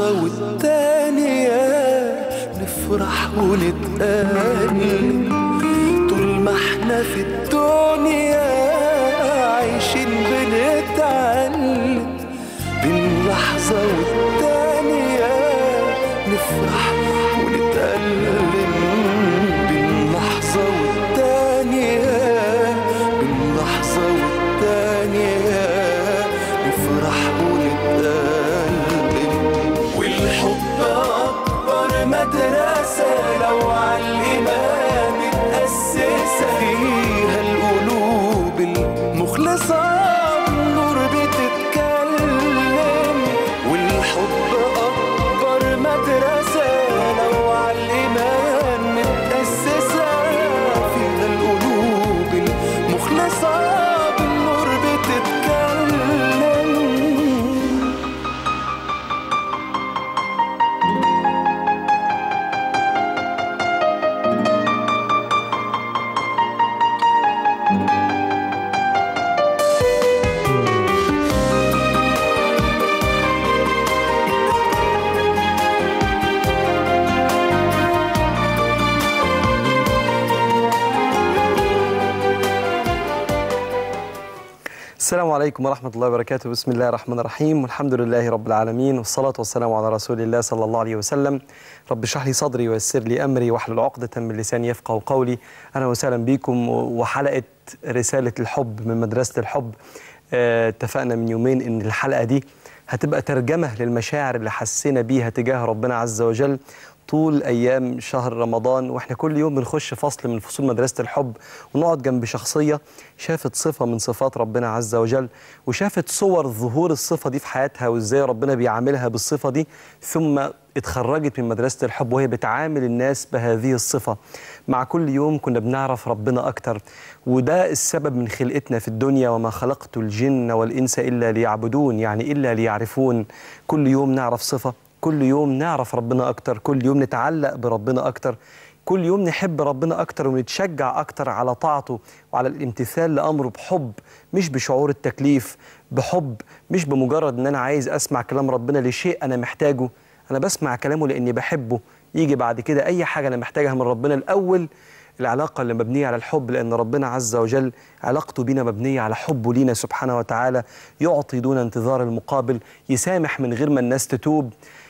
لحظة والتانية نفرح ونتقابل طول ما احنا في الدنيا عايشين بنتعلم بين لحظة والتانية نفرح ونتألم بين لحظة والتانية بين لحظة والتانية نفرح ونتألم والحب أكبر مدرسة لو عالإيمان متأسسة فيها القلوب المخلصة النور بتتكلم والحب أكبر مدرسة لو عالإيمان متأسسة فيها القلوب المخلصة بالنور بتتكلم السلام عليكم ورحمة الله وبركاته بسم الله الرحمن الرحيم والحمد لله رب العالمين والصلاة والسلام على رسول الله صلى الله عليه وسلم رب اشرح لي صدري ويسر لي أمري واحلل عقدة من لساني يفقه قولي أهلا وسهلا بكم وحلقة رسالة الحب من مدرسة الحب آه، اتفقنا من يومين إن الحلقة دي هتبقى ترجمة للمشاعر اللي حسينا بيها تجاه ربنا عز وجل طول ايام شهر رمضان واحنا كل يوم بنخش فصل من فصول مدرسه الحب ونقعد جنب شخصيه شافت صفه من صفات ربنا عز وجل وشافت صور ظهور الصفه دي في حياتها وازاي ربنا بيعاملها بالصفه دي ثم اتخرجت من مدرسه الحب وهي بتعامل الناس بهذه الصفه مع كل يوم كنا بنعرف ربنا اكتر وده السبب من خلقتنا في الدنيا وما خلقت الجن والانس الا ليعبدون يعني الا ليعرفون كل يوم نعرف صفه كل يوم نعرف ربنا أكتر كل يوم نتعلق بربنا أكتر كل يوم نحب ربنا أكتر ونتشجع أكتر على طاعته وعلى الامتثال لأمره بحب مش بشعور التكليف بحب مش بمجرد أن أنا عايز أسمع كلام ربنا لشيء أنا محتاجه أنا بسمع كلامه لأني بحبه يجي بعد كده أي حاجة أنا محتاجها من ربنا الأول العلاقة اللي مبنية على الحب لأن ربنا عز وجل علاقته بينا مبنية على حبه لينا سبحانه وتعالى يعطي دون انتظار المقابل يسامح من غير ما الناس تتوب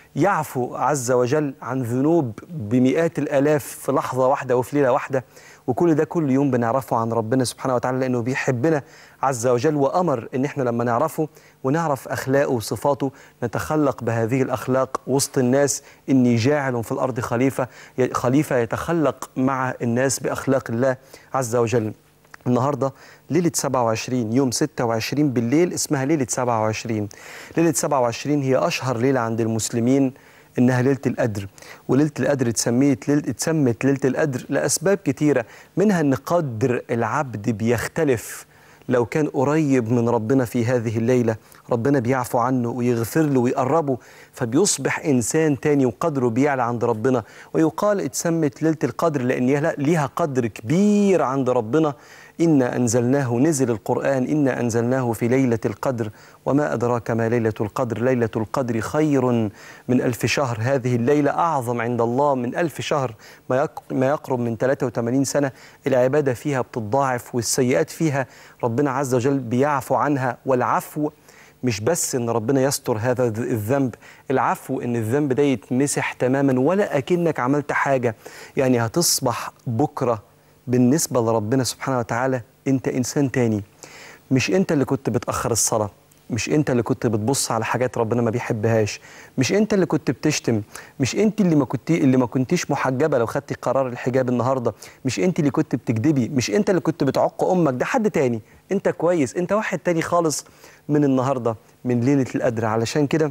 يعفو عز وجل عن ذنوب بمئات الآلاف في لحظة واحدة وفي ليلة واحدة وكل ده كل يوم بنعرفه عن ربنا سبحانه وتعالى لأنه بيحبنا عز وجل وأمر إن إحنا لما نعرفه ونعرف أخلاقه وصفاته نتخلق بهذه الأخلاق وسط الناس إني جاعل في الأرض خليفة خليفة يتخلق مع الناس بأخلاق الله عز وجل النهارده ليلة 27 يوم 26 بالليل اسمها ليلة 27 ليلة 27 هي أشهر ليلة عند المسلمين إنها ليلة القدر وليلة القدر اتسميت ليلة اتسمت ليلة القدر لأسباب كتيرة منها إن قدر العبد بيختلف لو كان قريب من ربنا في هذه الليلة ربنا بيعفو عنه ويغفر له ويقربه فبيصبح إنسان تاني وقدره بيعلى عند ربنا ويقال اتسمت ليلة القدر لأن ليها قدر كبير عند ربنا إنا أنزلناه نزل القرآن إنا أنزلناه في ليلة القدر وما أدراك ما ليلة القدر ليلة القدر خير من ألف شهر هذه الليلة أعظم عند الله من ألف شهر ما يق- ما يقرب من 83 سنة العبادة فيها بتضاعف والسيئات فيها ربنا عز وجل بيعفو عنها والعفو مش بس ان ربنا يستر هذا الذ- الذنب العفو ان الذنب ده يتمسح تماما ولا اكنك عملت حاجه يعني هتصبح بكره بالنسبه لربنا سبحانه وتعالى انت انسان تاني مش انت اللي كنت بتاخر الصلاه مش انت اللي كنت بتبص على حاجات ربنا ما بيحبهاش مش انت اللي كنت بتشتم مش انت اللي ما كنت اللي ما كنتيش محجبه لو خدتي قرار الحجاب النهارده مش انت اللي كنت بتكذبي مش انت اللي كنت بتعق امك ده حد تاني انت كويس انت واحد تاني خالص من النهارده من ليله القدر علشان كده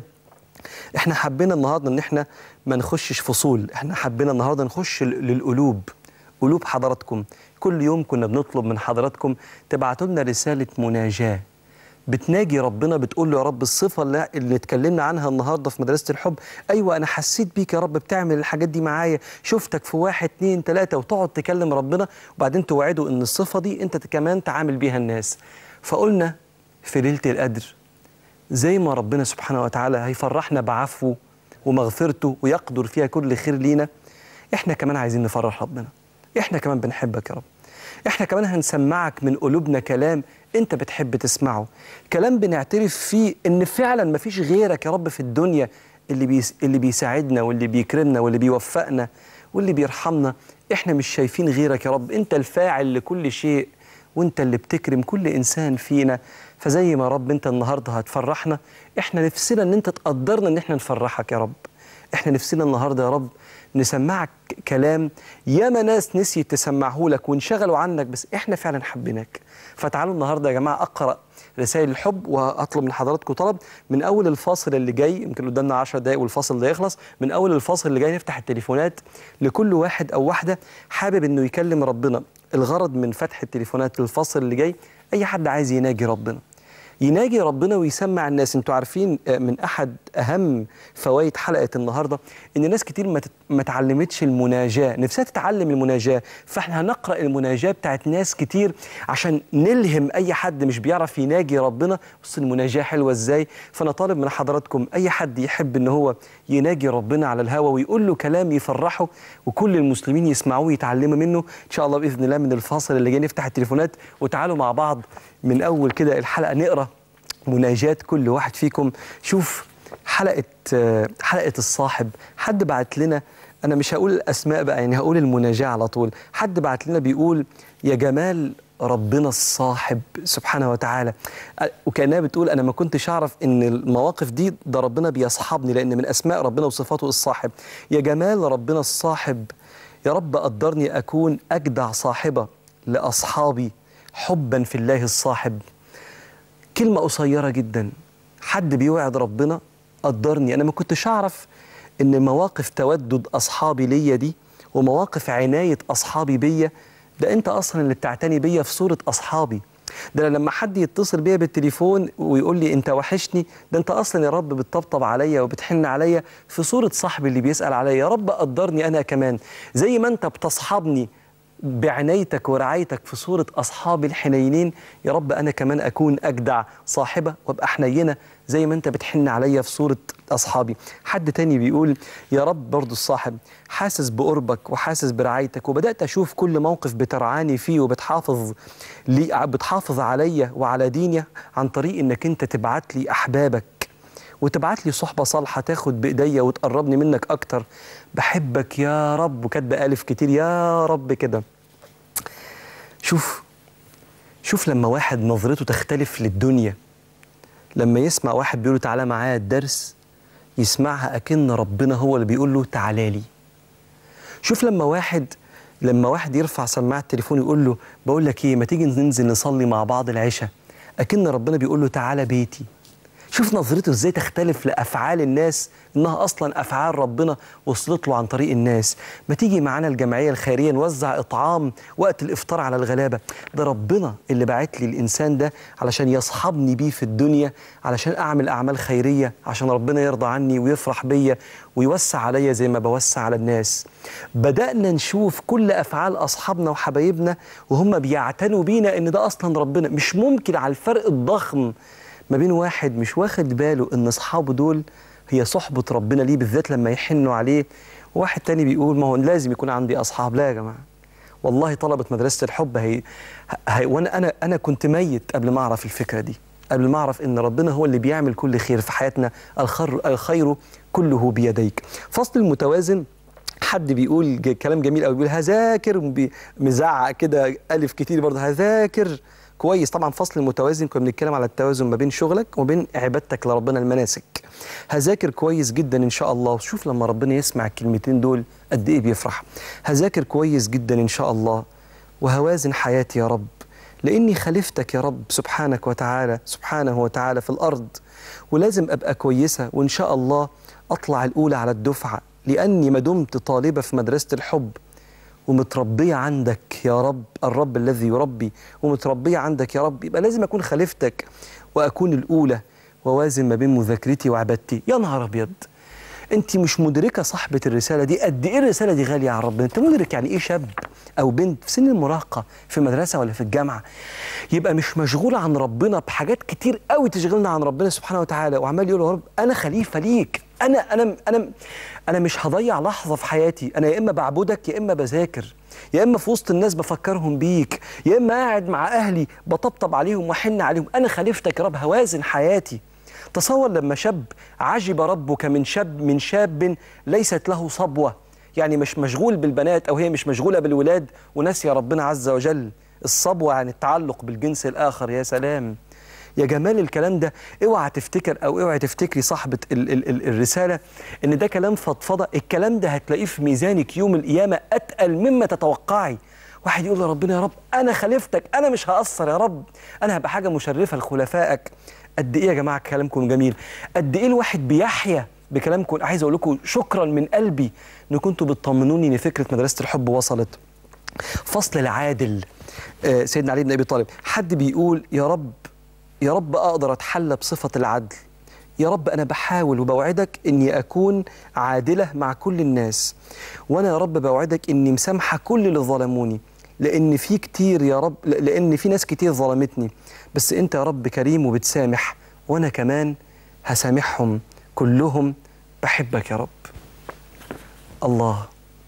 احنا حبينا النهارده ان احنا ما نخشش فصول احنا حبينا النهارده نخش ل- للقلوب قلوب حضراتكم كل يوم كنا بنطلب من حضراتكم تبعتوا لنا رساله مناجاه بتناجي ربنا بتقول له يا رب الصفه اللي, اللي اتكلمنا عنها النهارده في مدرسه الحب ايوه انا حسيت بيك يا رب بتعمل الحاجات دي معايا شفتك في واحد اتنين تلاته وتقعد تكلم ربنا وبعدين توعده ان الصفه دي انت كمان تعامل بيها الناس فقلنا في ليله القدر زي ما ربنا سبحانه وتعالى هيفرحنا بعفوه ومغفرته ويقدر فيها كل خير لينا احنا كمان عايزين نفرح ربنا احنا كمان بنحبك يا رب احنا كمان هنسمعك من قلوبنا كلام انت بتحب تسمعه كلام بنعترف فيه ان فعلا مفيش غيرك يا رب في الدنيا اللي بيس اللي بيساعدنا واللي بيكرمنا واللي بيوفقنا واللي بيرحمنا احنا مش شايفين غيرك يا رب انت الفاعل لكل شيء وانت اللي بتكرم كل انسان فينا فزي ما رب انت النهارده هتفرحنا احنا نفسنا ان انت تقدرنا ان احنا نفرحك يا رب احنا نفسنا النهارده يا رب نسمعك كلام ياما ناس نسيت تسمعه لك وانشغلوا عنك بس احنا فعلا حبيناك فتعالوا النهارده يا جماعه اقرا رسائل الحب واطلب من حضراتكم طلب من اول الفاصل اللي جاي يمكن قدامنا 10 دقائق والفاصل ده يخلص من اول الفاصل اللي جاي نفتح التليفونات لكل واحد او واحده حابب انه يكلم ربنا الغرض من فتح التليفونات للفاصل اللي جاي اي حد عايز يناجي ربنا يناجي ربنا ويسمع الناس انتوا عارفين آه، من احد اهم فوائد حلقه النهارده ان ناس كتير ما تت- ما اتعلمتش المناجاه نفسها تتعلم المناجاه فاحنا هنقرا المناجاه بتاعت ناس كتير عشان نلهم اي حد مش بيعرف يناجي ربنا بص المناجاه حلوه ازاي فانا طالب من حضراتكم اي حد يحب ان هو يناجي ربنا على الهوا ويقول له كلام يفرحه وكل المسلمين يسمعوه ويتعلموا منه ان شاء الله باذن الله من الفاصل اللي جاي نفتح التليفونات وتعالوا مع بعض من اول كده الحلقه نقرا مناجاة كل واحد فيكم شوف حلقة آه، حلقة الصاحب حد بعت لنا أنا مش هقول الأسماء بقى يعني هقول المناجاة على طول حد بعت لنا بيقول يا جمال ربنا الصاحب سبحانه وتعالى أ- وكأنها بتقول أنا ما كنتش أعرف إن المواقف دي ده ربنا بيصحبني لأن من أسماء ربنا وصفاته الصاحب يا جمال ربنا الصاحب يا رب قدرني أكون أجدع صاحبة لأصحابي حبا في الله الصاحب كلمة قصيرة جدا حد بيوعد ربنا قدرني أنا ما كنتش أعرف إن مواقف تودد أصحابي ليا دي ومواقف عناية أصحابي بيا ده أنت أصلا اللي بتعتني بيا في صورة أصحابي ده أنا لما حد يتصل بيا بالتليفون ويقول لي أنت وحشني ده أنت أصلا يا رب بتطبطب عليا وبتحن عليا في صورة صاحبي اللي بيسأل عليا يا رب قدرني أنا كمان زي ما أنت بتصحبني بعنايتك ورعايتك في صورة أصحابي الحنينين يا رب أنا كمان أكون أجدع صاحبة وأبقى حنينة زي ما أنت بتحن عليا في صورة أصحابي حد تاني بيقول يا رب برضو الصاحب حاسس بقربك وحاسس برعايتك وبدأت أشوف كل موقف بترعاني فيه وبتحافظ لي بتحافظ عليا وعلى ديني عن طريق إنك أنت تبعت لي أحبابك وتبعت لي صحبة صالحة تاخد بإيديا وتقربني منك أكتر بحبك يا رب وكاتبة ألف كتير يا رب كده شوف شوف لما واحد نظرته تختلف للدنيا لما يسمع واحد بيقول له تعالى معايا الدرس يسمعها أكن ربنا هو اللي بيقول له تعالى لي شوف لما واحد لما واحد يرفع سماعة التليفون يقول له بقول لك ايه ما تيجي ننزل نصلي مع بعض العشاء أكن ربنا بيقول له تعالى بيتي شوف نظرته ازاي تختلف لافعال الناس انها اصلا افعال ربنا وصلت له عن طريق الناس ما تيجي معانا الجمعيه الخيريه نوزع اطعام وقت الافطار على الغلابه ده ربنا اللي باعت لي الانسان ده علشان يصحبني بيه في الدنيا علشان اعمل اعمال خيريه عشان ربنا يرضى عني ويفرح بيا ويوسع عليا زي ما بوسع على الناس بدانا نشوف كل افعال اصحابنا وحبايبنا وهم بيعتنوا بينا ان ده اصلا ربنا مش ممكن على الفرق الضخم ما بين واحد مش واخد باله ان اصحابه دول هي صحبة ربنا ليه بالذات لما يحنوا عليه وواحد تاني بيقول ما هو لازم يكون عندي اصحاب لا يا جماعه والله طلبة مدرسة الحب هي, هي وانا انا انا كنت ميت قبل ما اعرف الفكرة دي قبل ما اعرف ان ربنا هو اللي بيعمل كل خير في حياتنا الخير الخير كله بيديك فصل المتوازن حد بيقول ج- كلام جميل قوي بيقول هذاكر بي- مزعق كده الف كتير برضه هذاكر كويس طبعا فصل المتوازن كنا بنتكلم على التوازن ما بين شغلك وبين عبادتك لربنا المناسك هذاكر كويس جدا ان شاء الله شوف لما ربنا يسمع الكلمتين دول قد ايه بيفرح هذاكر كويس جدا ان شاء الله وهوازن حياتي يا رب لاني خليفتك يا رب سبحانك وتعالى سبحانه وتعالى في الارض ولازم ابقى كويسه وان شاء الله اطلع الاولى على الدفعه لاني ما دمت طالبه في مدرسه الحب ومتربية عندك يا رب الرب الذي يربي ومتربية عندك يا رب يبقى لازم أكون خليفتك وأكون الأولى ووازن ما بين مذاكرتي وعبادتي يا نهار أبيض انت مش مدركه صاحبه الرساله دي قد ايه الرساله دي غاليه على ربنا انت مدرك يعني ايه شاب او بنت في سن المراهقه في مدرسه ولا في الجامعه يبقى مش مشغول عن ربنا بحاجات كتير قوي تشغلنا عن ربنا سبحانه وتعالى وعمال يقول يا رب انا خليفه ليك انا انا انا انا مش هضيع لحظه في حياتي انا يا اما بعبدك يا اما بذاكر يا اما في وسط الناس بفكرهم بيك يا اما قاعد مع اهلي بطبطب عليهم واحن عليهم انا خليفتك يا رب هوازن حياتي تصور لما شاب عجب ربك من شاب من شاب ليست له صبوه يعني مش مشغول بالبنات او هي مش مشغوله بالولاد وناسيه ربنا عز وجل الصبوه يعني التعلق بالجنس الاخر يا سلام يا جمال الكلام ده اوعى تفتكر او اوعى تفتكري صاحبه ال ال ال الرساله ان ده كلام فضفضه الكلام ده هتلاقيه في ميزانك يوم القيامه اتقل مما تتوقعي واحد يقول لربنا يا رب انا خليفتك انا مش هاثر يا رب انا هبقى حاجه مشرفه لخلفائك قد ايه يا جماعه كلامكم جميل قد ايه الواحد بيحيا بكلامكم عايز اقول لكم شكرا من قلبي ان كنتوا بتطمنوني ان فكره مدرسه الحب وصلت فصل العادل آه، سيدنا علي بن ابي طالب حد بيقول يا رب يا رب اقدر اتحلى بصفه العدل يا رب انا بحاول وبوعدك اني اكون عادله مع كل الناس وانا يا رب بوعدك اني مسامحه كل اللي ظلموني لان في كتير يا رب لان في ناس كتير ظلمتني بس انت يا رب كريم وبتسامح وانا كمان هسامحهم كلهم بحبك يا رب الله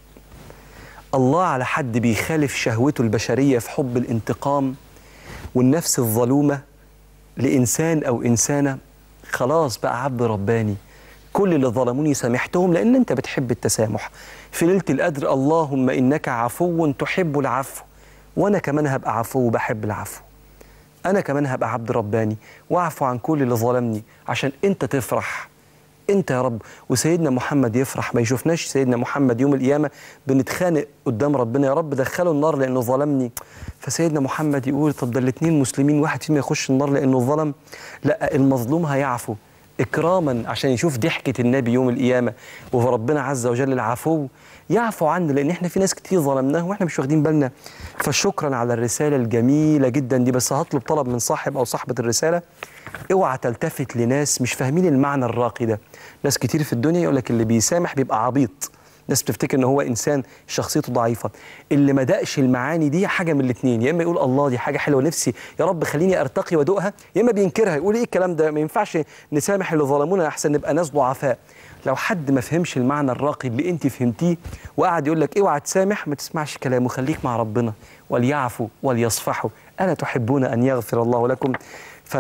الله على حد بيخالف شهوته البشريه في حب الانتقام والنفس الظلومه لإنسان أو إنسانة خلاص بقى عبد رباني كل اللي ظلموني سامحتهم لأن أنت بتحب التسامح في ليلة القدر اللهم إنك عفو تحب العفو وأنا كمان هبقى عفو وبحب العفو أنا كمان هبقى عبد رباني وأعفو عن كل اللي ظلمني عشان أنت تفرح انت يا رب وسيدنا محمد يفرح ما يشوفناش سيدنا محمد يوم القيامه بنتخانق قدام ربنا يا رب دخله النار لانه ظلمني فسيدنا محمد يقول طب ده الاثنين مسلمين واحد فيهم يخش النار لانه ظلم لا المظلوم هيعفو اكراما عشان يشوف ضحكه النبي يوم القيامه وربنا عز وجل العفو يعفو عنا لان احنا في ناس كتير ظلمناهم واحنا مش واخدين بالنا فشكرا على الرساله الجميله جدا دي بس هطلب طلب من صاحب او صاحبه الرساله اوعى تلتفت لناس مش فاهمين المعنى الراقي ده ناس كتير في الدنيا يقول لك اللي بيسامح بيبقى عبيط ناس بتفتكر ان هو انسان شخصيته ضعيفه اللي ما دقش المعاني دي حاجه من الاثنين يا اما يقول الله دي حاجه حلوه نفسي يا رب خليني ارتقي وادوقها يا اما بينكرها يقول ايه الكلام ده ما ينفعش نسامح اللي ظلمونا احسن نبقى ناس ضعفاء لو حد ما فهمش المعنى الراقي اللي انت فهمتيه وقعد يقول لك اوعى تسامح ما تسمعش كلامه خليك مع ربنا وليعفوا وليصفحوا الا تحبون ان يغفر الله لكم ف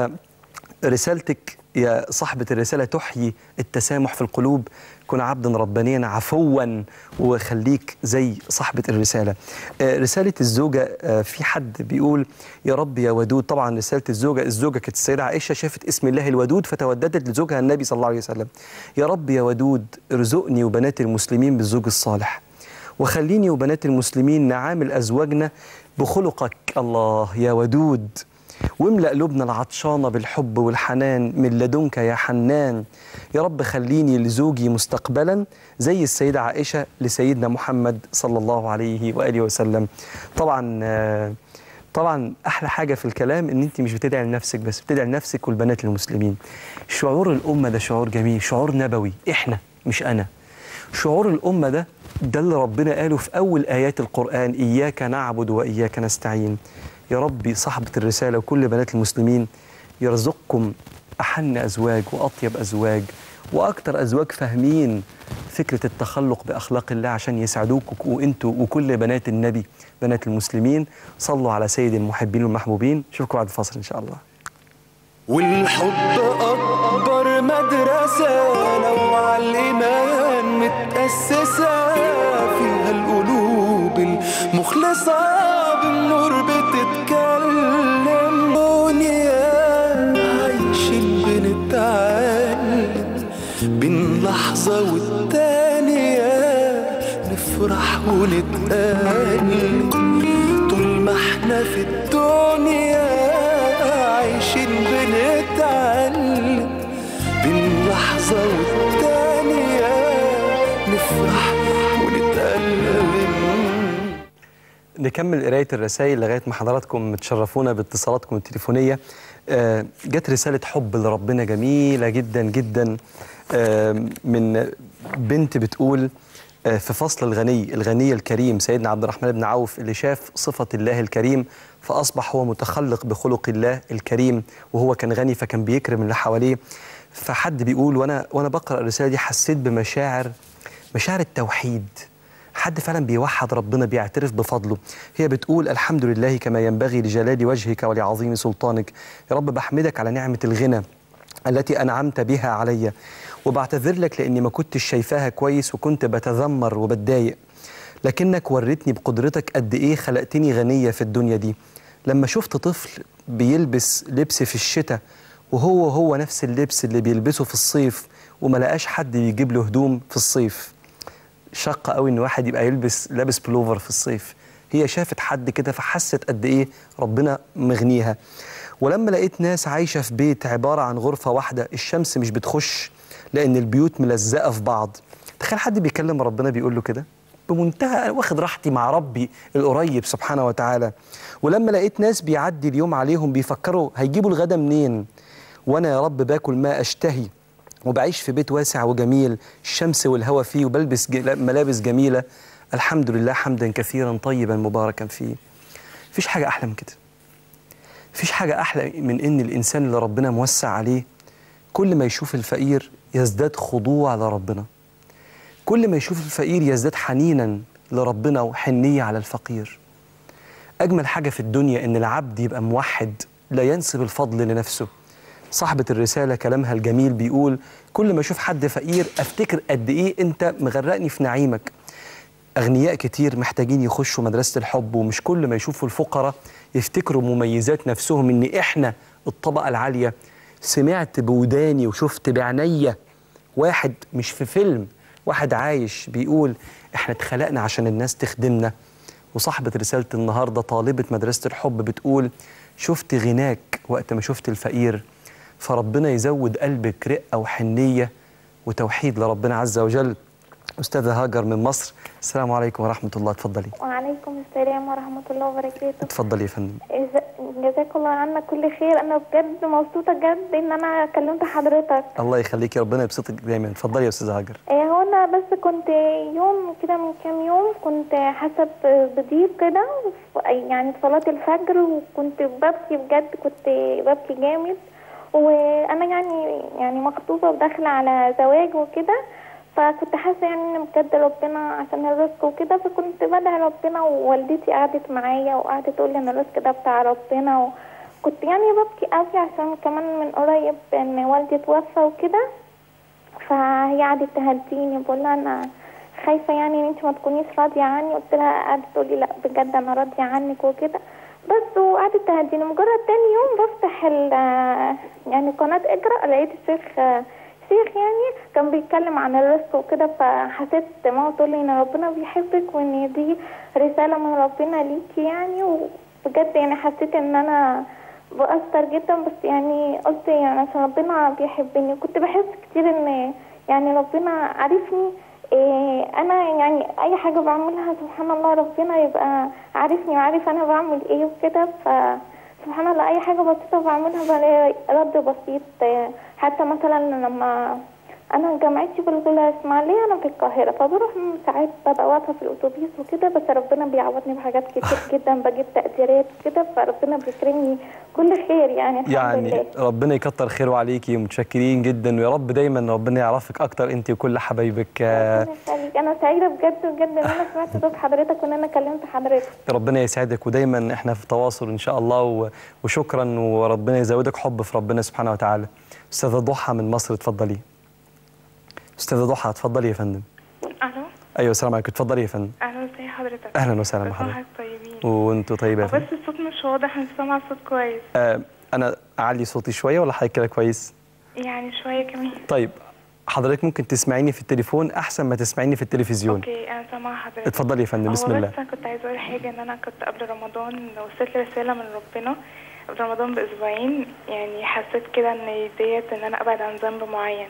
رسالتك يا صاحبة الرسالة تحيي التسامح في القلوب كن عبدا ربانيا عفوا وخليك زي صاحبة الرسالة آه، رسالة الزوجة آه، في حد بيقول يا رب يا ودود طبعا رسالة الزوجة الزوجة كانت السيدة عائشة شافت اسم الله الودود فتوددت لزوجها النبي صلى الله عليه وسلم يا رب يا ودود ارزقني وبنات المسلمين بالزوج الصالح وخليني وبنات المسلمين نعامل أزواجنا بخلقك الله يا ودود واملأ قلوبنا العطشانة بالحب والحنان من لدنك يا حنان يا رب خليني لزوجي مستقبلا زي السيدة عائشة لسيدنا محمد صلى الله عليه وآله وسلم طبعا آه، طبعا احلى حاجه في الكلام ان انت مش بتدعي لنفسك بس بتدعي لنفسك والبنات المسلمين شعور الامه ده شعور جميل شعور نبوي احنا مش انا شعور الامه ده ده اللي ربنا قاله في اول ايات القران اياك نعبد واياك نستعين يا ربي صاحبه الرساله وكل بنات المسلمين يرزقكم احن ازواج واطيب ازواج واكتر ازواج فاهمين فكره التخلق باخلاق الله عشان يسعدوك وانتوا وكل بنات النبي بنات المسلمين صلوا على سيد المحبين والمحبوبين اشوفكم بعد الفاصل ان شاء الله والحب أكبر مدرسة لو على الإيمان متأسسة فيها القلوب المخلصة بالنور بتتكلم دنيا عايشين بنتعلم بين لحظة والتانية نفرح ونتألم طول ما احنا في الدنيا عايشين بنتعلم بين لحظة والتانية نفرح ونتألم نكمل قرايه الرسائل لغايه ما حضراتكم تشرفونا باتصالاتكم التليفونيه آه، جت رسالة حب لربنا جميلة جدا جدا آه، من بنت بتقول آه، في فصل الغني الغني الكريم سيدنا عبد الرحمن بن عوف اللي شاف صفة الله الكريم فأصبح هو متخلق بخلق الله الكريم وهو كان غني فكان بيكرم اللي حواليه فحد بيقول وأنا وأنا بقرأ الرسالة دي حسيت بمشاعر مشاعر التوحيد حد فعلا بيوحد ربنا بيعترف بفضله هي بتقول الحمد لله كما ينبغي لجلال وجهك ولعظيم سلطانك يا رب بحمدك على نعمة الغنى التي أنعمت بها علي وبعتذر لك لأني ما كنتش شايفاها كويس وكنت بتذمر وبتضايق لكنك وريتني بقدرتك قد إيه خلقتني غنية في الدنيا دي لما شفت طفل بيلبس لبس في الشتاء وهو هو نفس اللبس اللي بيلبسه في الصيف وما لقاش حد يجيب له هدوم في الصيف شق قوي ان واحد يبقى يلبس لابس بلوفر في الصيف هي شافت حد كده فحست قد ايه ربنا مغنيها ولما لقيت ناس عايشه في بيت عباره عن غرفه واحده الشمس مش بتخش لان البيوت ملزقه في بعض تخيل حد بيكلم ربنا بيقول له كده بمنتهى أنا واخد راحتي مع ربي القريب سبحانه وتعالى ولما لقيت ناس بيعدي اليوم عليهم بيفكروا هيجيبوا الغدا منين وانا يا رب باكل ما اشتهي وبعيش في بيت واسع وجميل الشمس والهواء فيه وبلبس ج- ملابس جميلة الحمد لله حمدا كثيرا طيبا مباركا فيه مفيش حاجة أحلى من كده مفيش حاجة أحلى من إن الإنسان اللي ربنا موسع عليه كل ما يشوف الفقير يزداد خضوع لربنا كل ما يشوف الفقير يزداد حنينا لربنا وحنية على الفقير أجمل حاجة في الدنيا إن العبد يبقى موحد لا ينسب الفضل لنفسه صاحبة الرسالة كلامها الجميل بيقول كل ما أشوف حد فقير أفتكر قد إيه أنت مغرقني في نعيمك أغنياء كتير محتاجين يخشوا مدرسة الحب ومش كل ما يشوفوا الفقراء يفتكروا مميزات نفسهم إن إحنا الطبقة العالية سمعت بوداني وشفت بعينيا واحد مش في فيلم واحد عايش بيقول إحنا اتخلقنا عشان الناس تخدمنا وصاحبة رسالة النهاردة طالبة مدرسة الحب بتقول شفت غناك وقت ما شفت الفقير فربنا يزود قلبك رقة وحنية وتوحيد لربنا عز وجل أستاذة هاجر من مصر السلام عليكم ورحمة الله اتفضلي وعليكم السلام ورحمة الله وبركاته اتفضلي يا فندم إز- جزاك الله عنا كل خير أنا بجد مبسوطة جد إن أنا كلمت حضرتك الله يخليكي ربنا يبسطك دايما اتفضلي يا أستاذة هاجر إيه هو أنا بس كنت يوم كده من كام يوم كنت حاسة بضيق كده ف- يعني في صلاة الفجر وكنت ببكي بجد كنت ببكي جامد وأنا يعني يعني مخطوبة وداخلة على زواج وكده فكنت حاسة يعني إن بجد ربنا عشان الرزق وكده فكنت بدعي ربنا ووالدتي قعدت معايا وقعدت تقول لي إن الرزق ده بتاع ربنا وكنت يعني ببكي قوي عشان كمان من قريب إن والدي توفى وكده فهي قعدت تهديني بقول لها انا خايفه يعني ان انت ما تكونيش راضيه عني قلت لها قعدت تقول لي لا بجد انا راضيه عنك وكده بس وقعدت تهديني مجرد تاني يوم بفتح ال يعني قناه اجرا لقيت الشيخ شيخ يعني كان بيتكلم عن الرزق وكده فحسيت ماما تقول لي ان ربنا بيحبك وان دي رساله من ربنا ليكي يعني وبجد يعني حسيت ان انا بأثر جدا بس يعني قلت يعني عشان ربنا بيحبني كنت بحس كتير ان يعني ربنا عارفني إيه انا يعني اي حاجه بعملها سبحان الله ربنا يبقى عارفني وعارف انا بعمل ايه وكده ف سبحان الله اي حاجه بسيطه بعملها بلاقي رد بسيط إيه حتى مثلا لما انا جامعتي بالغلا اسماعيليه انا في القاهره فبروح ساعات ببقى واقفه في الاتوبيس وكده بس ربنا بيعوضني بحاجات كتير جدا بجيب تقديرات كده فربنا بيكرمني كل خير يعني الحمد يعني لله ربنا يكتر خيره عليكي ومتشكرين جدا ويا رب دايما ربنا يعرفك أكتر أنت وكل حبايبك آه، ربنا يخليك انا سعيده بجد بجد ان انا سمعت صوت حضرتك وان انا كلمت حضرتك ربنا يسعدك ودايما احنا في تواصل ان شاء الله و- وشكرا وربنا يزودك حب في ربنا سبحانه وتعالى استاذه ضحى من مصر اتفضلي استاذه ضحى اتفضلي يا فندم الو ايوه السلام عليكم اتفضلي يا فندم اهلا ازي حضرتك اهلا وسهلا كل سنة بحضرتك وحضرتك طيبين وانتوا طيبه يا بس فندم الصوت مش واضح مش سامعه الصوت كويس آه انا اعلي صوتي شويه ولا حضرتك كده كويس يعني شويه كمان طيب حضرتك ممكن تسمعيني في التليفون احسن ما تسمعيني في التلفزيون اوكي انا سامعه حضرتك اتفضلي يا فندم بسم هو الله بس انا كنت عايزه اقول حاجه ان انا كنت قبل رمضان وصلت لي رساله من ربنا قبل رمضان باسبوعين يعني حسيت كده ان ديت ان انا ابعد عن ذنب معين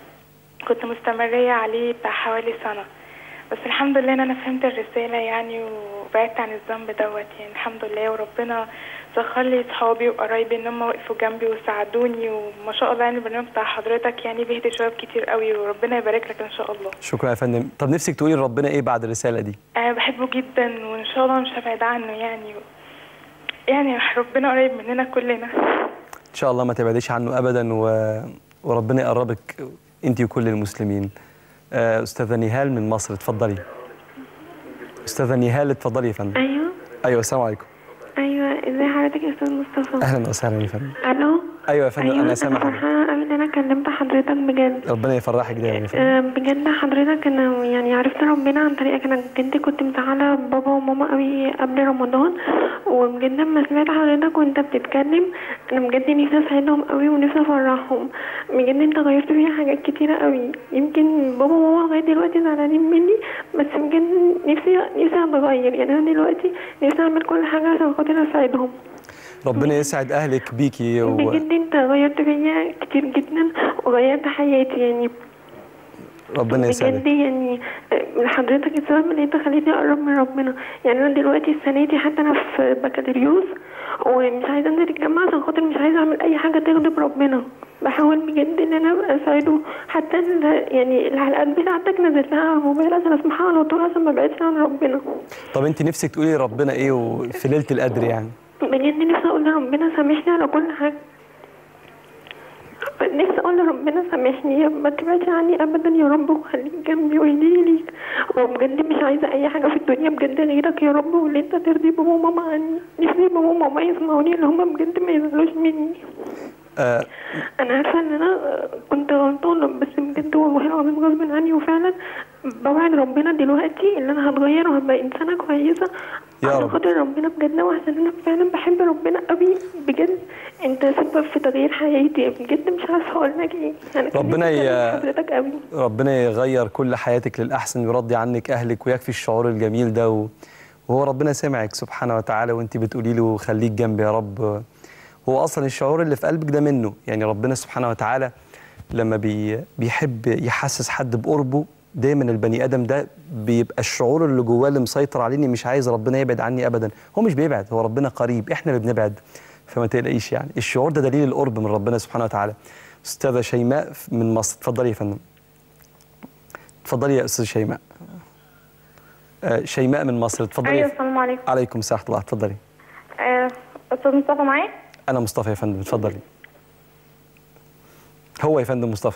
كنت مستمريه عليه بتاع حوالي سنه بس الحمد لله ان انا فهمت الرساله يعني وبعدت عن الذنب دوت يعني الحمد لله وربنا سخر لي صحابي وقرايبي ان هم وقفوا جنبي وساعدوني وما شاء الله يعني البرنامج بتاع حضرتك يعني بيهدي شباب كتير قوي وربنا يبارك لك ان شاء الله شكرا يا فندم طب نفسك تقولي لربنا ايه بعد الرساله دي انا بحبه جدا وان شاء الله مش هبعد عنه يعني يعني ربنا قريب مننا كلنا ان شاء الله ما تبعديش عنه ابدا و... وربنا يقربك انت وكل المسلمين آه، استاذه نهال من مصر اتفضلي استاذه نهال اتفضلي يا فندم ايوه ايوه السلام عليكم ايوه ازي حضرتك يا استاذ مصطفى اهلا وسهلا يا فندم الو ايوه يا فندم انا ايوه سامع حضرتك. فرحانه قوي ان انا كلمت حضرتك بجد ربنا يفرحك دايما يا فندم آه، بجد حضرتك انا يعني عرفت ربنا عن طريقك انا بجد كنت مزعله بابا وماما قوي قبل رمضان وبجد لما سمعت حضرتك وانت بتتكلم انا بجد نفسي اساعدهم قوي ونفسي افرحهم بجد انت غيرت فيا حاجات كتيره قوي يمكن بابا وماما لغايه دلوقتي زعلانين مني بس بجد نفسي نفسي اتغير يعني انا دلوقتي نفسي اعمل كل حاجه عشان خاطر اساعدهم ربنا يسعد اهلك بيكي و... بجد انت غيرت فيا كتير جدا وغيرت حياتي يعني ربنا بجد يسعدك يعني من حضرتك السبب ان انت خليتني اقرب من ربنا يعني انا دلوقتي السنه دي حتى انا في بكالوريوس ومش عايزه انزل الجامعه عشان خاطر مش عايزه اعمل اي حاجه تغضب ربنا بحاول بجد ان انا ابقى اساعده حتى ال- يعني الحلقات بتاعتك نزلتها على الموبايل عشان اسمعها على طول عشان ما بعدش عن ربنا طب انت نفسك تقولي لربنا ايه و- في ليله القدر يعني بجد نفسي اقول لربنا سامحني على كل حاجه نفسي اقول لربنا سامحني ما تبعدش عني ابدا يا رب وخليك جنبي واهديني ليك وبجد مش عايزه اي حاجه في الدنيا بجد غيرك يا رب واللي انت ترضي بابا وماما عني نفسي بابا وماما يسمعوني اللي هما بجد ما يزعلوش مني آه انا عارفه ان انا كنت غلطانه بس بجد والله العظيم غصب عني وفعلا بوعد ربنا دلوقتي ان انا هتغير وهبقى انسانه كويسه يا عشان رب. خاطر ربنا بجد وعشان انا فعلا بحب ربنا قوي بجد انت سبب في تغيير حياتي بجد مش عارفه اقول لك ايه انا كان ربنا نفسي ي- أكلم حضرتك قوي ربنا يغير كل حياتك للأحسن ويرضي عنك أهلك ويكفي الشعور الجميل ده و... وهو ربنا سمعك سبحانه وتعالى وانت بتقولي له خليك جنبي يا رب هو أصلا الشعور اللي في قلبك ده منه يعني ربنا سبحانه وتعالى لما بي... بيحب يحسس حد بقربه دايما البني آدم ده بيبقى الشعور اللي جواه اللي مسيطر عليه اني مش عايز ربنا يبعد عني أبدا هو مش بيبعد هو ربنا قريب احنا اللي بنبعد فما تقلقيش يعني الشعور ده دليل القرب من ربنا سبحانه وتعالى أستاذة شيماء من مصر اتفضلي يا فندم اتفضلي يا استاذ شيماء آه، شيماء من مصر اتفضلي ايوه يا ف- السلام عليكم عليكم السلام ورحمه الله اتفضلي آه، استاذ مصطفى معايا انا مصطفى يا فندم اتفضلي هو يا فندم مصطفى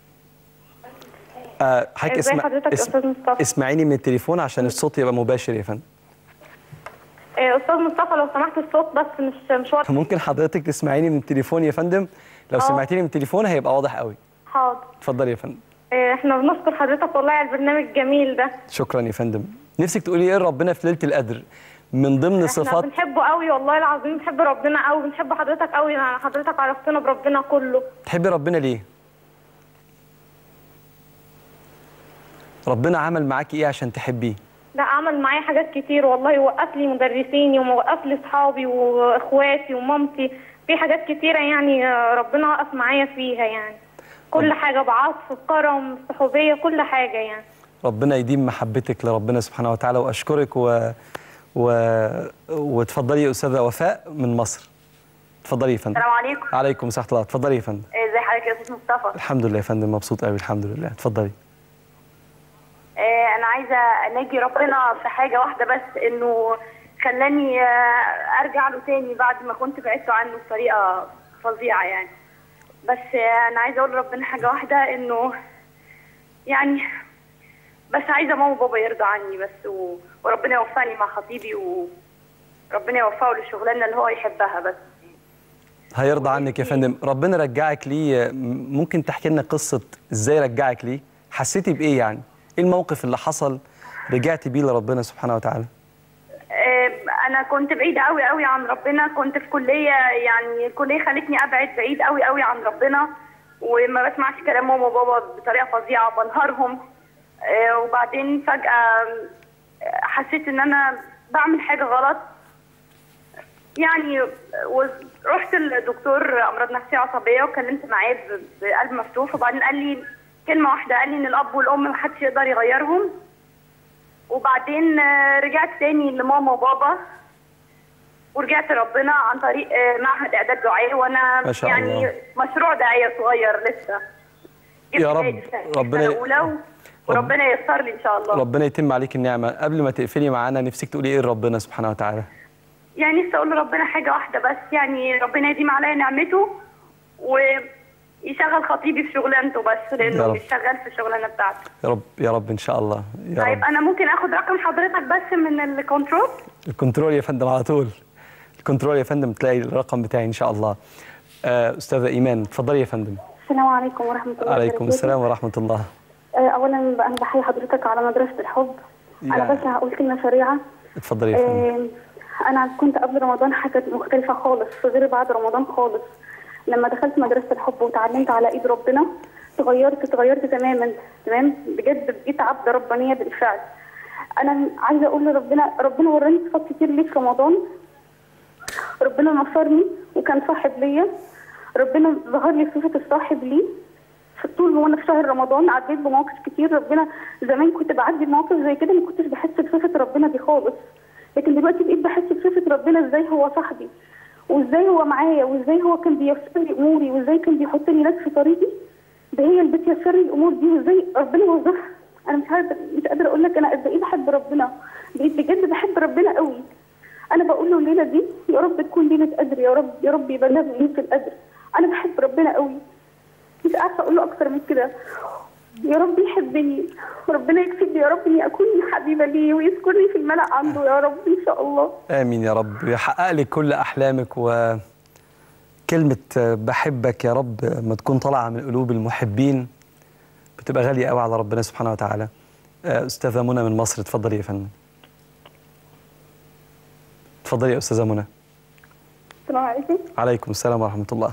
آه، حضرتك ازاي اسمع حضرتك يا اسم- استاذ مصطفى اسمعيني من التليفون عشان الصوت يبقى مباشر يا فندم آه، استاذ مصطفى لو سمحت الصوت بس مش مش واضح ممكن حضرتك تسمعيني من التليفون يا فندم لو آه. سمعتيني من التليفون هيبقى واضح قوي حاضر اتفضلي يا فندم آه، احنا بنشكر حضرتك والله على البرنامج الجميل ده شكرا يا فندم نفسك تقولي ايه لربنا في ليله القدر من ضمن احنا صفات بنحبه قوي والله العظيم بنحب ربنا قوي بنحب حضرتك قوي يعني حضرتك عرفتنا بربنا كله تحبي ربنا ليه ربنا عمل معاكي ايه عشان تحبيه لا عمل معايا حاجات كتير والله وقف لي مدرسيني ووقف لي اصحابي واخواتي ومامتي في حاجات كتيره يعني آه، ربنا وقف معايا فيها يعني كل حاجه بعطف بكرم صحوبيه كل حاجه يعني ربنا يديم محبتك لربنا سبحانه وتعالى واشكرك و... و... وتفضلي يا استاذه وفاء من مصر اتفضلي يا فندم السلام عليكم عليكم ورحمه الله اتفضلي يا فندم ازي حضرتك يا استاذ مصطفى الحمد لله يا فندم مبسوط قوي الحمد لله اتفضلي آه، انا عايزه اناجي ربنا في حاجه واحده بس انه خلاني آه، ارجع له تاني بعد ما كنت بعدت عنه بطريقه فظيعه يعني بس آه، انا عايزه اقول لربنا حاجه واحده انه يعني بس عايزه ماما وبابا يرضى عني بس و... وربنا يوفقني مع خطيبي وربنا يوفقه للشغلانه اللي هو يحبها بس هيرضى عنك يا فندم ربنا رجعك ليه م- ممكن تحكي لنا قصه ازاي رجعك ليه حسيتي بايه يعني ايه الموقف اللي حصل رجعتي بيه لربنا سبحانه وتعالى آه، انا كنت بعيده قوي قوي عن ربنا كنت في كليه يعني الكليه خلتني ابعد بعيد قوي قوي عن ربنا وما بسمعش كلام ماما وبابا بطريقه فظيعه بنهارهم آه، وبعدين فجاه آه، حسيت ان انا بعمل حاجه غلط يعني رحت للدكتور امراض نفسيه عصبيه وكلمت معاه ب- بقلب مفتوح وبعدين قال لي كلمه واحده قال لي ان الاب والام محدش يقدر يغيرهم وبعدين آه، رجعت تاني لماما وبابا ورجعت ربنا عن طريق آه، معهد اعداد دعاء وانا ما شاء يعني الله. مشروع داعيه صغير لسه جبت يا رب، جايزة سنة ربنا ي- اولى و- وربنا ييسر لي ان شاء الله ربنا يتم عليك النعمه قبل ما تقفلي معانا نفسك تقولي ايه لربنا سبحانه وتعالى يعني نفسي اقول لربنا حاجه واحده بس يعني ربنا يديم عليا نعمته ويشغل خطيبي في شغلانته بس يا لانه رب. مش شغال في الشغلانه بتاعته يا رب يا رب ان شاء الله يا طيب رب انا ممكن اخد رقم حضرتك بس من الكنترول الكنترول يا فندم على طول الكنترول يا فندم تلاقي الرقم بتاعي ان شاء الله آه، استاذه ايمان اتفضلي يا فندم السلام عليكم ورحمة الله عليكم وبركاته. السلام ورحمه الله آه، أولا أنا بحيي حضرتك على مدرسة الحب يا. أنا بس هقول كلمة سريعة اتفضلي يا فندم آه، أنا كنت قبل رمضان حاجة مختلفة خالص غير بعد رمضان خالص لما دخلت مدرسة الحب وتعلمت على إيد ربنا تغيرت تغيرت تماما تمام بجد بقيت عبدة ربانية بالفعل أنا عايزة أقول لربنا ربنا وراني صفات كتير ليه في رمضان ربنا نصرني وكان صاحب ليا ربنا ظهر لي صفة الصاحب لي في طول وانا في شهر رمضان عديت بمواقف كتير ربنا زمان كنت بعدي بمواقف زي كده ما كنتش بحس بصفة ربنا دي خالص لكن دلوقتي بقيت بحس بصفة ربنا ازاي هو صاحبي وازاي هو معايا وازاي هو كان بيسر لي اموري وازاي كان بيحط لي ناس في طريقي ده هي اللي بتيسر لي الامور دي وازاي ربنا وظفها انا مش عارفه مش قادره اقول لك انا قد ايه بحب ربنا بقيت بجد بحب ربنا قوي انا بقول له الليله دي يا رب تكون ليله قدر يا رب يا رب يبلغني ليله القدر انا بحب ربنا قوي مش عارفه اقول له اكتر من كده يا رب يحبني وربنا يكتب لي يا رب اني اكون حبيبه ليه ويذكرني في الملأ عنده يا رب ان شاء الله امين يا رب يحقق لك كل احلامك وكلمه بحبك يا رب ما تكون طالعه من قلوب المحبين بتبقى غاليه قوي على ربنا سبحانه وتعالى آه، استاذه منى من مصر اتفضلي يا فندم اتفضلي يا استاذه منى السلام عليكم عليكم السلام ورحمه الله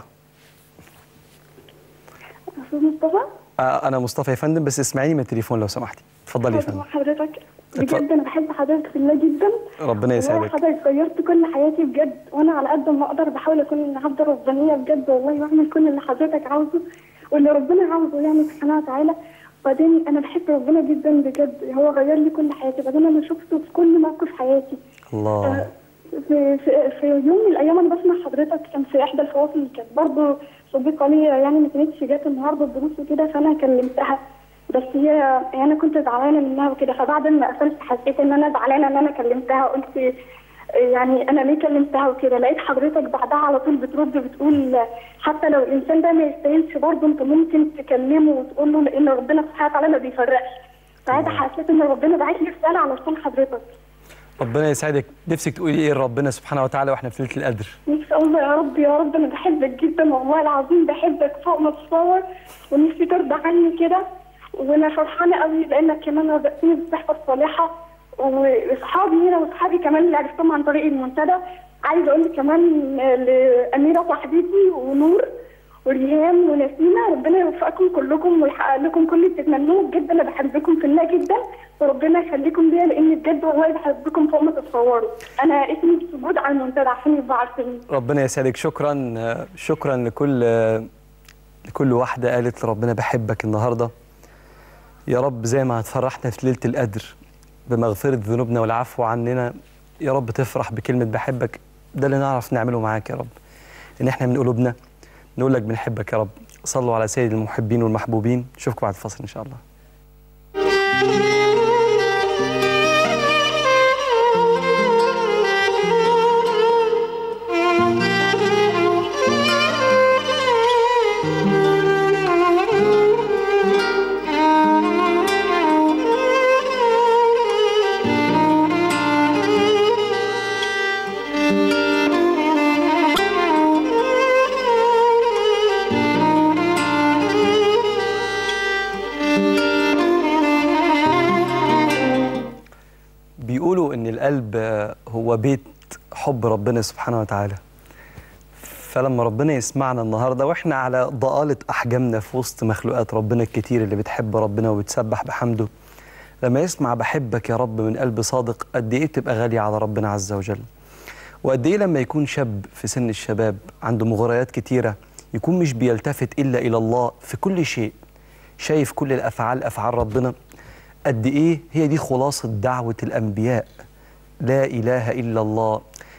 استاذ مصطفى آه، انا مصطفى يا فندم بس اسمعيني من التليفون لو سمحتي اتفضلي يا فندم حضرتك اتفضل. بجد انا بحب حضرتك في الله جدا ربنا والله يسعدك حضرتك غيرت كل حياتي بجد وانا على قد ما اقدر بحاول اكون عبده ربانيه بجد والله واعمل كل اللي حضرتك عاوزه واللي ربنا عاوزه يعني سبحانه وتعالى بعدين انا بحب ربنا جدا بجد هو غير لي كل حياتي بعدين انا شفته في كل موقف حياتي الله في, في, في يوم من الايام انا بسمع حضرتك كان في احدى الفواصل كانت برضه صديقه ليا يعني ما كانتش جات النهارده الدروس وكده فانا كلمتها بس هي يعني انا كنت زعلانه منها وكده فبعد ما قفلت حسيت ان انا زعلانه ان انا كلمتها قلت يعني انا ليه كلمتها وكده لقيت حضرتك بعدها على طول بترد بتقول حتى لو الانسان ده ما يستاهلش برضه انت ممكن تكلمه وتقول له لان ربنا سبحانه وتعالى ما بيفرقش ساعتها حسيت ان ربنا باعت لي رساله علشان حضرتك ربنا يسعدك نفسك تقولي ايه لربنا سبحانه وتعالى واحنا في ليله القدر نفسي اقول له يا رب يا رب انا بحبك جدا والله العظيم بحبك فوق ما تتصور ونفسي ترضى عني كده وانا فرحانه قوي لانك كمان رزقتني بالصحبه الصالحه واصحابي هنا واصحابي كمان اللي عرفتهم عن طريق المنتدى عايزه اقول لك كمان لاميره صاحبتي ونور وريهام ونسيمه ربنا يوفقكم كلكم ويحقق لكم كل اللي تتمنوه بجد انا بحبكم في الله جدا وربنا يخليكم ليا لان بجد والله بحبكم فوق ما تتصوروا انا اسمي سجود على المنتدى عشان يبقوا عارفين ربنا يسعدك شكرا آه، شكرا لكل آه، لكل واحده قالت لربنا بحبك النهارده يا رب زي ما هتفرحنا في ليله القدر بمغفره ذنوبنا والعفو عننا يا رب تفرح بكلمه بحبك ده اللي نعرف نعمله معاك يا رب ان احنا من قلوبنا نقول لك بنحبك يا رب صلوا على سيد المحبين والمحبوبين نشوفكم بعد الفصل ان شاء الله بيقولوا ان القلب آه، هو بيت حب ربنا سبحانه وتعالى فلما ربنا يسمعنا النهارده واحنا على ضآلة احجامنا في وسط مخلوقات ربنا الكتير اللي بتحب ربنا وبتسبح بحمده لما يسمع بحبك يا رب من قلب صادق قد ايه تبقى غاليه على ربنا عز وجل وقد ايه لما يكون شاب في سن الشباب عنده مغريات كتيره يكون مش بيلتفت الا الى الله في كل شيء شايف كل الافعال افعال ربنا قد ايه هي دي خلاصه دعوه الانبياء لا اله الا الله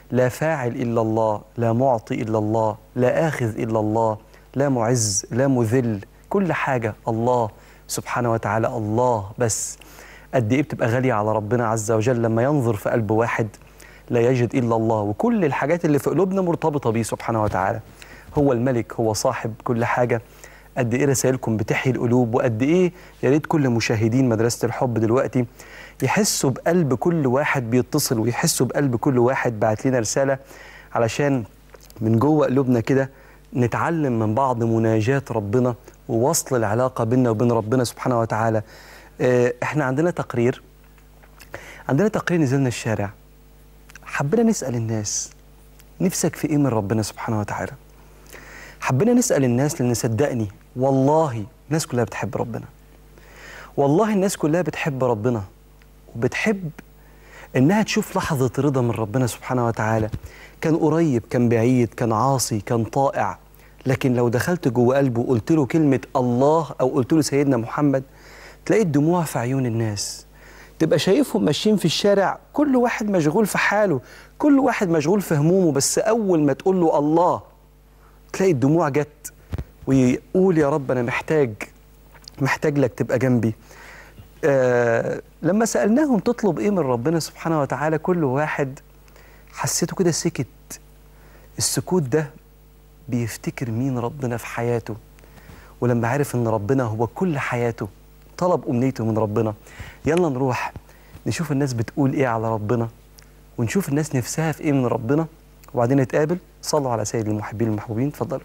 لا فاعل إلا الله لا معطي إلا الله لا آخذ إلا الله لا معز لا مذل كل حاجة الله سبحانه وتعالى الله بس قد إيه بتبقى غالية على ربنا عز وجل لما ينظر في قلب واحد لا يجد إلا الله وكل الحاجات اللي في قلوبنا مرتبطة بيه سبحانه وتعالى هو الملك هو صاحب كل حاجة قد ايه رسائلكم بتحيي القلوب وقد ايه يا ريت كل مشاهدين مدرسه الحب دلوقتي يحسوا بقلب كل واحد بيتصل ويحسوا بقلب كل واحد بعت لنا رساله علشان من جوه قلوبنا كده نتعلم من بعض مناجاة ربنا ووصل العلاقه بيننا وبين ربنا سبحانه وتعالى آه، احنا عندنا تقرير عندنا تقرير نزلنا الشارع حبينا نسال الناس نفسك في ايه من ربنا سبحانه وتعالى حبينا نسأل الناس لأن صدقني والله الناس كلها بتحب ربنا والله الناس كلها بتحب ربنا وبتحب إنها تشوف لحظة رضا من ربنا سبحانه وتعالى كان قريب كان بعيد كان عاصي كان طائع لكن لو دخلت جوه قلبه وقلت له كلمة الله أو قلت له سيدنا محمد تلاقي الدموع في عيون الناس تبقى شايفهم ماشيين في الشارع كل واحد مشغول في حاله كل واحد مشغول في همومه بس أول ما تقول له الله تلاقي الدموع جت ويقول يا رب انا محتاج محتاج لك تبقى جنبي آه لما سالناهم تطلب ايه من ربنا سبحانه وتعالى كل واحد حسيته كده سكت السكوت ده بيفتكر مين ربنا في حياته ولما عرف ان ربنا هو كل حياته طلب امنيته من ربنا يلا نروح نشوف الناس بتقول ايه على ربنا ونشوف الناس نفسها في ايه من ربنا وبعدين نتقابل صلوا على سيد المحبين المحبوبين اتفضلوا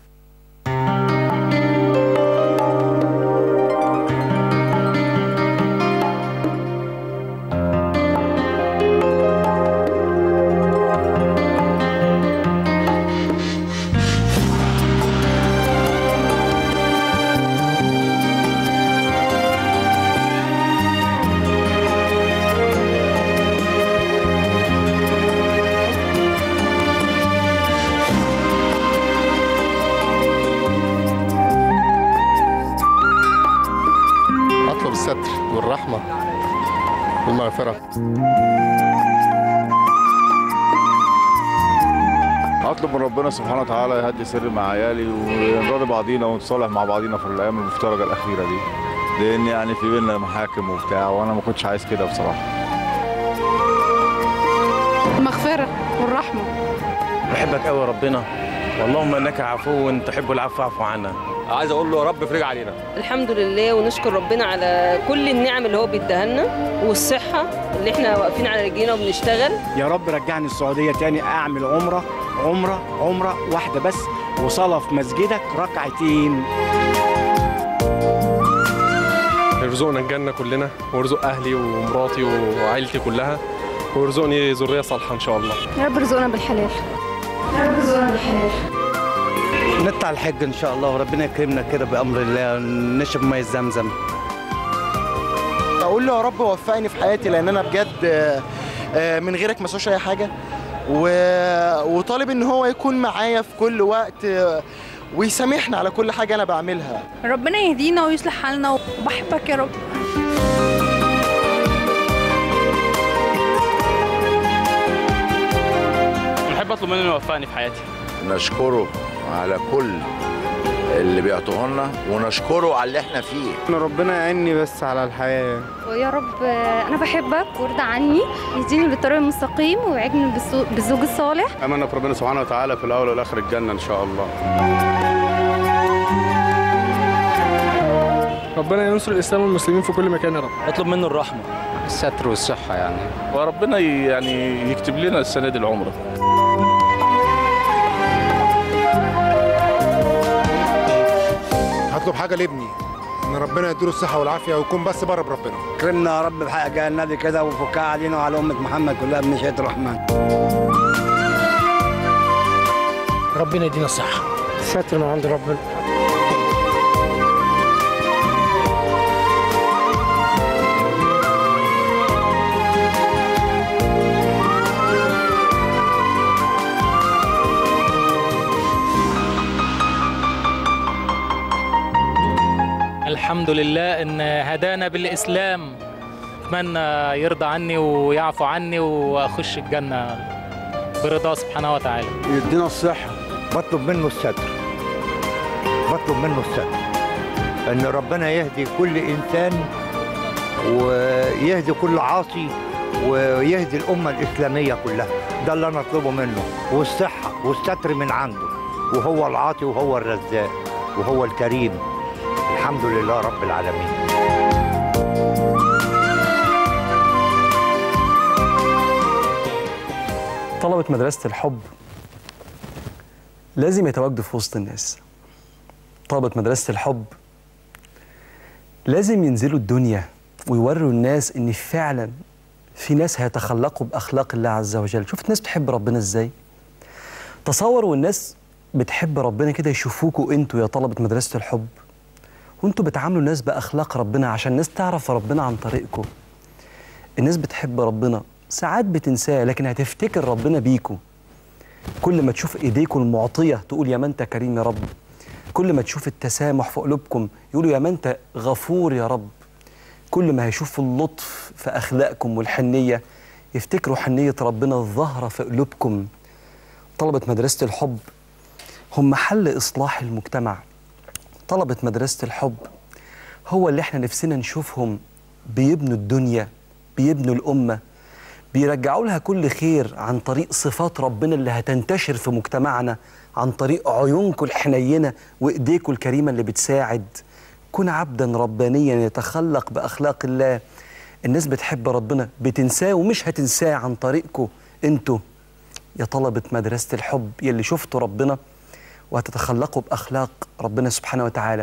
اطلب الستر والرحمه والمغفره اطلب من ربنا سبحانه وتعالى يهدي سري مع عيالي ونراضي بعضينا ونتصالح مع بعضينا في الايام المفترجه الاخيره دي لان يعني في بينا محاكم وبتاع وانا ما كنتش عايز كده بصراحه المغفرة والرحمة بحبك قوي ربنا اللهم انك عفو تحب العفو فاعف عنا عايز اقول له يا رب افرج علينا الحمد لله ونشكر ربنا على كل النعم اللي هو بيديها لنا والصحة اللي احنا واقفين على رجلينا وبنشتغل يا رب رجعني السعودية تاني أعمل عمرة عمرة عمرة واحدة بس وصلاة في مسجدك ركعتين يرزقنا الجنه كلنا ويرزق اهلي ومراتي وعائلتي كلها ويرزقني ذريه صالحه ان شاء الله يا رب ارزقنا بالحلال يا رب ارزقنا بالحلال نطلع الحج ان شاء الله وربنا يكرمنا كده بامر الله نشرب ميه زمزم اقول له يا رب وفقني في حياتي لان انا بجد آه، آه، من غيرك ما اسويش اي حاجه و... وطالب ان هو يكون معايا في كل وقت آه، ويسامحني على كل حاجه انا بعملها ربنا يهدينا ويصلح حالنا وبحبك يا رب بحب اطلب منه يوفقني في حياتي نشكره على كل اللي بيعطوه لنا ونشكره على اللي احنا فيه ان ربنا يعيني بس على الحياه ويا رب انا بحبك وارضى عني يهديني بالطريق المستقيم ويعجني بالسو- بالزوج الصالح املنا في ربنا سبحانه وتعالى في الاول والاخر الجنه ان شاء الله ربنا ينصر الاسلام والمسلمين في كل مكان يا رب اطلب منه الرحمه الستر والصحه يعني وربنا يعني يكتب لنا السنه دي العمره هطلب حاجه لابني ان ربنا يديله الصحه والعافيه ويكون بس بره بربنا كرمنا يا رب بحق جاه النبي كده وفكها علينا وعلى امه محمد كلها من شهاده الرحمن ربنا يدينا الصحة ستر من عند ربنا الحمد لله ان هدانا بالاسلام اتمنى يرضى عني ويعفو عني واخش الجنه برضاه سبحانه وتعالى يدينا الصحة بطلب منه الستر بطلب منه الستر ان ربنا يهدي كل انسان ويهدي كل عاصي ويهدي الامه الاسلاميه كلها ده اللي انا اطلبه منه والصحه والستر من عنده وهو العاطي وهو الرزاق وهو الكريم الحمد لله رب العالمين طلبة مدرسة الحب لازم يتواجدوا في وسط الناس طلبة مدرسة الحب لازم ينزلوا الدنيا ويوروا الناس ان فعلا في ناس هيتخلقوا باخلاق الله عز وجل شفت ناس بتحب ربنا ازاي تصوروا الناس بتحب ربنا كده يشوفوكوا انتوا يا طلبة مدرسة الحب وانتوا بتعاملوا الناس باخلاق ربنا عشان الناس تعرف ربنا عن طريقكم الناس بتحب ربنا ساعات بتنساه لكن هتفتكر ربنا بيكوا كل ما تشوف ايديكم المعطيه تقول يا ما انت كريم يا رب كل ما تشوف التسامح في قلوبكم يقولوا يا ما انت غفور يا رب كل ما هيشوفوا اللطف في اخلاقكم والحنيه يفتكروا حنيه ربنا الظاهره في قلوبكم طلبه مدرسه الحب هم حل اصلاح المجتمع طلبه مدرسه الحب هو اللي احنا نفسنا نشوفهم بيبنوا الدنيا بيبنوا الامه بيرجعوا لها كل خير عن طريق صفات ربنا اللي هتنتشر في مجتمعنا عن طريق عيونكم الحنينة وإيديكم الكريمة اللي بتساعد كن عبدا ربانيا يتخلق بأخلاق الله الناس بتحب ربنا بتنساه ومش هتنساه عن طريقكم انتوا يا طلبة مدرسة الحب يلي شفتوا ربنا وهتتخلقوا بأخلاق ربنا سبحانه وتعالى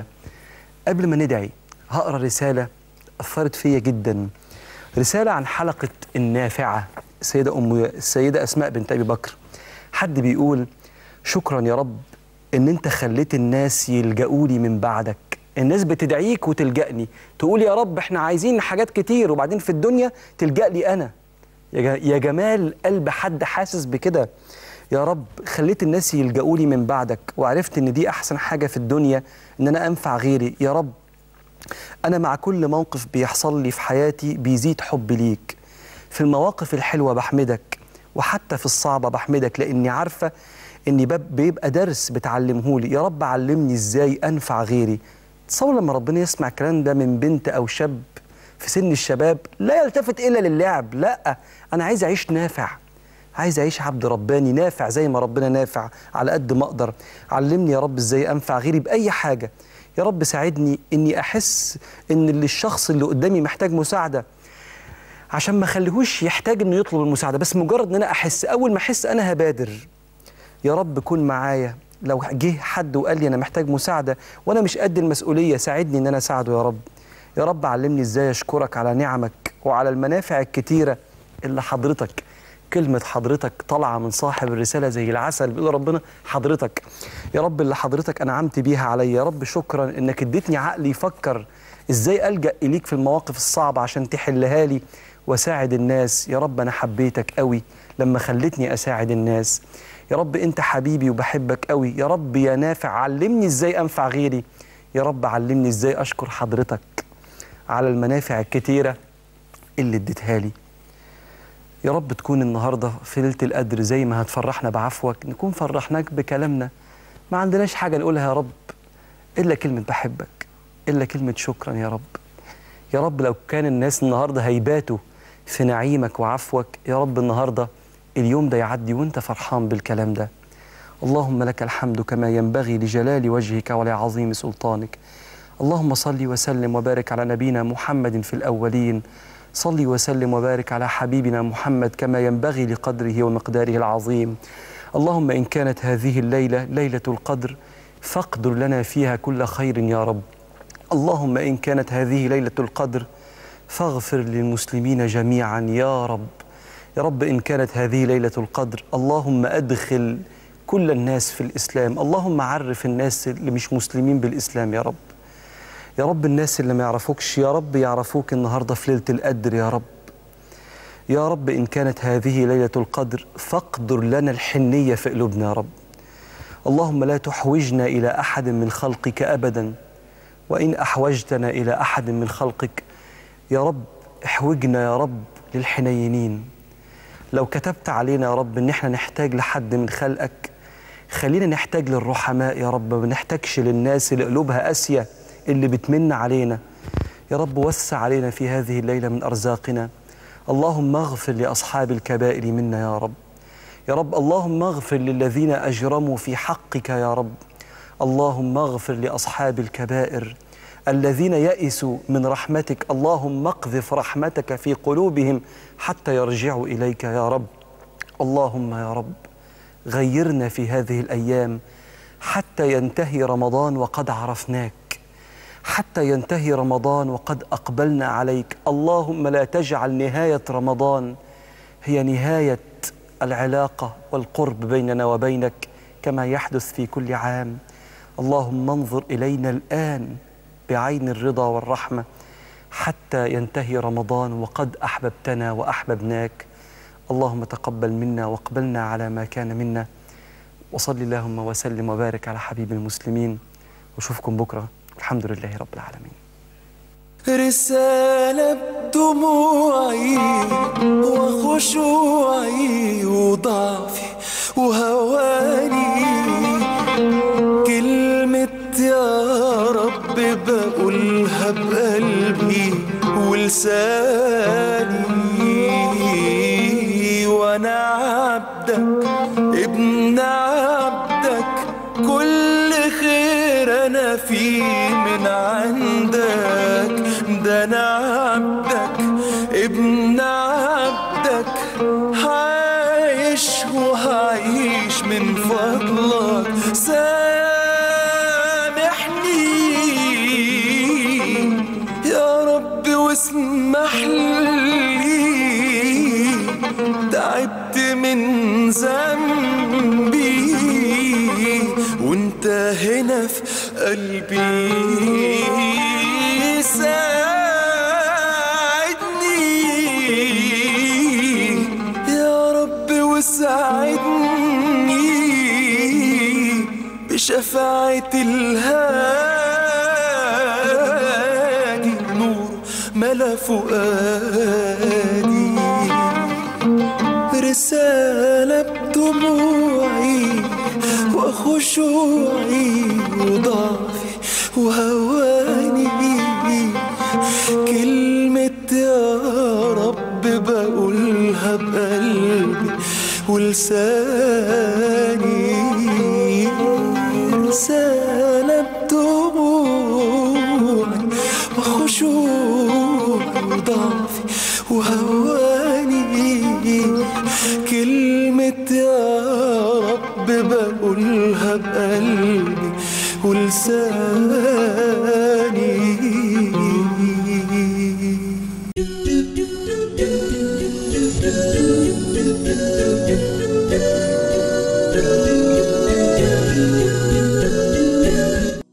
قبل ما ندعي هقرا رسالة أثرت فيا جدا رسالة عن حلقة النافعة السيدة أم السيدة أسماء بنت أبي بكر حد بيقول شكرا يا رب إن أنت خليت الناس يلجأوا لي من بعدك الناس بتدعيك وتلجأني تقول يا رب احنا عايزين حاجات كتير وبعدين في الدنيا تلجأ لي أنا يا ج- يا جمال قلب حد حاسس بكده يا رب خليت الناس يلجأوا لي من بعدك وعرفت ان دي احسن حاجة في الدنيا ان انا انفع غيري يا رب أنا مع كل موقف بيحصل لي في حياتي بيزيد حبي ليك في المواقف الحلوة بحمدك وحتى في الصعبة بحمدك لأني عارفة إني بب- بيبقى درس بتعلمهولي يا رب علمني إزاي أنفع غيري تصور لما ربنا يسمع الكلام ده من بنت أو شاب في سن الشباب لا يلتفت إلا للعب لا أنا عايز أعيش نافع عايز أعيش عبد رباني نافع زي ما ربنا نافع على قد ما أقدر علمني يا رب إزاي أنفع غيري بأي حاجة يا رب ساعدني اني احس ان اللي الشخص اللي قدامي محتاج مساعده عشان ما اخليهوش يحتاج انه يطلب المساعده بس مجرد ان انا احس اول ما احس انا هبادر يا رب كن معايا لو جه حد وقال لي انا محتاج مساعده وانا مش قد المسؤوليه ساعدني ان انا اساعده يا رب يا رب علمني ازاي اشكرك على نعمك وعلى المنافع الكتيره اللي حضرتك كلمة حضرتك طالعة من صاحب الرسالة زي العسل بيقول ربنا حضرتك يا رب اللي حضرتك أنعمت بيها عليا يا رب شكرا إنك اديتني عقل يفكر إزاي ألجأ إليك في المواقف الصعبة عشان تحلها لي وساعد الناس يا رب أنا حبيتك قوي لما خلتني أساعد الناس يا رب أنت حبيبي وبحبك قوي يا رب يا نافع علمني إزاي أنفع غيري يا رب علمني إزاي أشكر حضرتك على المنافع الكتيرة اللي اديتها لي يا رب تكون النهارده في ليله القدر زي ما هتفرحنا بعفوك نكون فرحناك بكلامنا ما عندناش حاجه نقولها يا رب الا كلمه بحبك الا كلمه شكرا يا رب يا رب لو كان الناس النهارده هيباتوا في نعيمك وعفوك يا رب النهارده اليوم ده يعدي وانت فرحان بالكلام ده اللهم لك الحمد كما ينبغي لجلال وجهك ولعظيم سلطانك اللهم صل وسلم وبارك على نبينا محمد في الاولين صل وسلم وبارك على حبيبنا محمد كما ينبغي لقدره ومقداره العظيم اللهم ان كانت هذه الليله ليله القدر فاقدر لنا فيها كل خير يا رب اللهم ان كانت هذه ليله القدر فاغفر للمسلمين جميعا يا رب يا رب ان كانت هذه ليله القدر اللهم ادخل كل الناس في الاسلام اللهم عرف الناس اللي مش مسلمين بالاسلام يا رب يا رب الناس اللي ما يعرفوكش يا رب يعرفوك النهارده في ليله القدر يا رب يا رب ان كانت هذه ليله القدر فاقدر لنا الحنيه في قلوبنا يا رب اللهم لا تحوجنا الى احد من خلقك ابدا وان احوجتنا الى احد من خلقك يا رب احوجنا يا رب للحنينين لو كتبت علينا يا رب ان احنا نحتاج لحد من خلقك خلينا نحتاج للرحماء يا رب ما نحتاجش للناس اللي قلوبها قاسيه اللي بتمن علينا يا رب وسع علينا في هذه الليله من ارزاقنا اللهم اغفر لاصحاب الكبائر منا يا رب يا رب اللهم اغفر للذين اجرموا في حقك يا رب اللهم اغفر لاصحاب الكبائر الذين يئسوا من رحمتك اللهم اقذف رحمتك في قلوبهم حتى يرجعوا اليك يا رب اللهم يا رب غيرنا في هذه الايام حتى ينتهي رمضان وقد عرفناك حتى ينتهي رمضان وقد اقبلنا عليك اللهم لا تجعل نهايه رمضان هي نهايه العلاقه والقرب بيننا وبينك كما يحدث في كل عام اللهم انظر الينا الان بعين الرضا والرحمه حتى ينتهي رمضان وقد احببتنا واحببناك اللهم تقبل منا واقبلنا على ما كان منا وصل اللهم وسلم وبارك على حبيب المسلمين واشوفكم بكره الحمد لله رب العالمين رسالة بدموعي وخشوعي وضعفي وهواني كلمة يا رب بقولها بقلبي ولساني وانا عبدك ابن عبدك كل خير انا فيه من عندك ده انا عبدك ابن عبدك عايش وهعيش من فضلك سامحني يا رب واسمح لي تعبت من ذنبي وانت هنا في قلبي ساعدني يا رب وساعدني بشفاعة الهادي نور ملا فؤادي رسالة بدموعي وخشوعي وضعفي وهواني كلمة يا رب بقولها بقلبي ولساني رسالة بدموعي وخشوعي وضعفي وهواني كلمة يا رب بقولها بقلبي ولساني